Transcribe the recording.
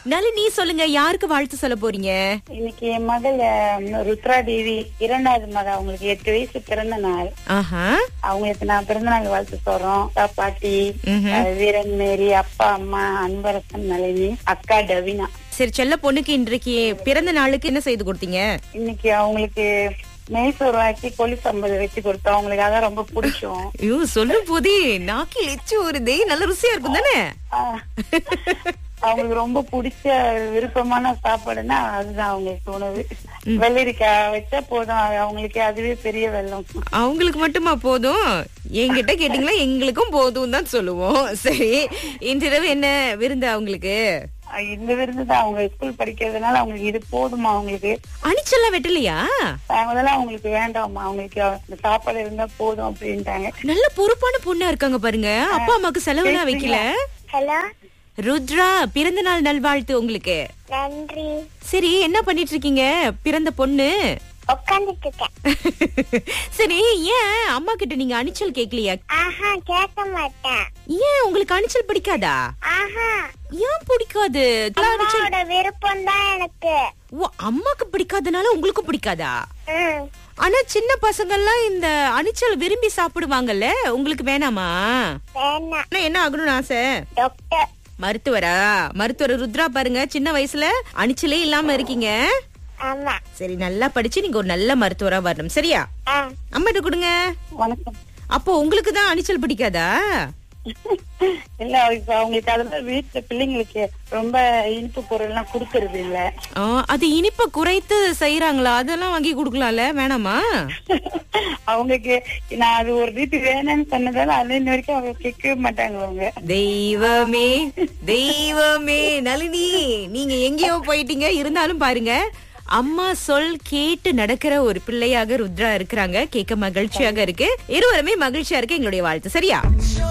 நளினி சொல்லுங்க யாருக்கு வாழ்த்து சொல்ல போறீங்க இன்னைக்கு என் மகள் அஹ், ருத்ரா தேவி இரண்டாவது மகள் அவங்களுக்கு எட்டு வயசு பிறந்த நாள் ஆஹா அவங்களுக்கு நான் பிறந்த நாள் வாழ்த்து சொல்றோம் அப்பா, பாட்டி ம்ஹும். அஹ், வீரன் மேரி அப்பா அம்மா அன்பரசன் நளினி அக்கா டவினா சரி செல்ல பொண்ணுக்கு இன்றைக்கு பிறந்த நாளுக்கு என்ன செய்து கொடுத்தீங்க இன்னைக்கு அவங்களுக்கு மைசூர் ஆக்கி கொலி சம்பது வச்சு கொடுத்தோம் அவங்களுக்கு அதான் ரொம்ப பிடிக்கும் ஐயோ சொல்லும் போதே நாக்கில் எச்சு வருதே நல்ல ருசியா இருக்கும் தானே ஆஹ், அவங்களுக்கு ரொம்ப பிடிச்ச விருப்பமான சாப்பாடுன்னா அதுதான் அவங்களுக்கு உணவு வெள்ளரிக்காய் வச்சா போதும் அது அவங்களுக்கு அதுவே பெரிய வெள்ளம் அவங்களுக்கு மட்டுமா போதும் என்கிட்ட கேட்டீங்களா எங்களுக்கும் போதும் தான் சொல்லுவோம் சரி இன்றிரவு என்ன விருந்து அவங்களுக்கு அஹ் இந்த விருந்து தான் அவங்க ஸ்கூல் படிக்கிறதுனால அவங்களுக்கு இது போதுமா அவங்களுக்கு அணிச்செல்லாம் வெட்டலையா அதனால அவங்களுக்கு வேண்டாமா அவங்களுக்கு இந்த சாப்பாடு இருந்தா போதும் அப்படின்ட்டாங்க நல்ல பொறுப்பான பொண்ணா இருக்காங்க பாருங்க அப்பா அம்மாக்கு செலவுலாம் வைக்கல ஹலோ ருத்ரா பிறந்த நாள் நல்வாழ்த்து உங்களுக்கு நன்றி சரி என்ன பண்ணிட்டு இருக்கீங்க பிறந்த பொண்ணு உட்காந்துட்டு இருக்கேன் சரி ஏன் அம்மா கிட்ட நீங்க அணிச்சல் கேக்கலையா ஆஹா கேட்க மாட்டேன் ஏன் உங்களுக்கு அணிச்சல் பிடிக்காதா ஆஹா ஏன் பிடிக்காது அணிச்சல் அம்மாவோட விருப்பம் தான் எனக்கு ஓ அம்மாக்கு பிடிக்காதனால உங்களுக்கும் பிடிக்காதா ம். ஆனா சின்ன பசங்க எல்லாம் இந்த அணிச்சல் விரும்பி சாப்பிடுவாங்கல்ல உங்களுக்கு வேணாமா வேணாம் ஆனா என்ன ஆகணும்னு ஆசை டாக்டர் மருத்துவரா மருத்துவர் ருத்ரா பாருங்க சின்ன வயசுல அணிச்சலே இல்லாம இருக்கீங்க ஆமா சரி நல்லா படிச்சு நீங்க ஒரு நல்ல மருத்துவரா வரணும் சரியா ஆ அம்மாட்ட கொடுங்க வணக்கம் அப்போ உங்களுக்கு தான் அணிச்சல் பிடிக்காதா இல்ல இப்ப அவங்களுக்கு அதெல்லாம் வீட்டுல பிள்ளைங்களுக்கு ரொம்ப இனிப்பு பொருள் எல்லாம் கொடுக்கறது இல்ல ஆ, அது இனிப்பை குறைத்து செய்யறாங்களா அதெல்லாம் வாங்கி கொடுக்கலாம்ல வேணாமா அவங்களுக்கு நான் அது ஒரு ரீதி வேணும்னு சொன்னதால அது இன்ன வரைக்கும் அவங்க கேட்கவே மாட்டாங்க அவங்க தெய்வமே தெய்வமே நளினி நீங்க எங்கேயோ போயிட்டீங்க இருந்தாலும் பாருங்க அம்மா சொல் கேட்டு நடக்கிற ஒரு பிள்ளையாக ருத்ரா இருக்கிறாங்க கேட்க மகிழ்ச்சியாக இருக்கு இருவருமே மகிழ்ச்சியா இருக்கு எங்களுடைய வாழ்த்து சரியா